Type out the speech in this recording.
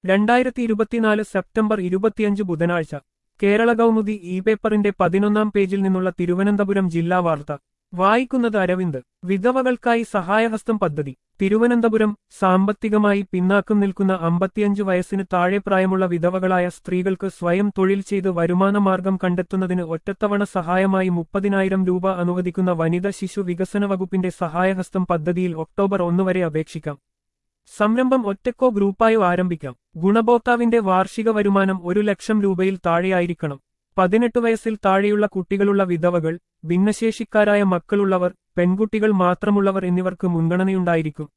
രണ്ടായിരത്തി ഇരുപത്തിനാല് സെപ്റ്റംബർ ഇരുപത്തിയഞ്ച് ബുധനാഴ്ച കേരള കൗമുദി ഇ പേപ്പറിന്റെ പതിനൊന്നാം പേജിൽ നിന്നുള്ള തിരുവനന്തപുരം ജില്ലാ വാർത്ത വായിക്കുന്നത് അരവിന്ദ് വിധവകൾക്കായി സഹായഹസ്തം പദ്ധതി തിരുവനന്തപുരം സാമ്പത്തികമായി പിന്നാക്കം നിൽക്കുന്ന അമ്പത്തിയഞ്ച് വയസ്സിന് താഴെ പ്രായമുള്ള വിധവകളായ സ്ത്രീകൾക്ക് സ്വയം തൊഴിൽ ചെയ്ത് വരുമാനമാർഗം കണ്ടെത്തുന്നതിന് ഒറ്റത്തവണ സഹായമായി മുപ്പതിനായിരം രൂപ അനുവദിക്കുന്ന വനിത ശിശു വികസന വകുപ്പിന്റെ സഹായഹസ്തം പദ്ധതിയിൽ ഒക്ടോബർ ഒന്ന് വരെ അപേക്ഷിക്കാം സംരംഭം ഒറ്റക്കോ ഗ്രൂപ്പായോ ആരംഭിക്കാം ഗുണഭോക്താവിന്റെ വാർഷിക വരുമാനം ഒരു ലക്ഷം രൂപയിൽ താഴെയായിരിക്കണം പതിനെട്ട് വയസ്സിൽ താഴെയുള്ള കുട്ടികളുള്ള വിധവകൾ ഭിന്നശേഷിക്കാരായ മക്കളുള്ളവർ പെൺകുട്ടികൾ മാത്രമുള്ളവർ എന്നിവർക്ക് മുൻഗണനയുണ്ടായിരിക്കും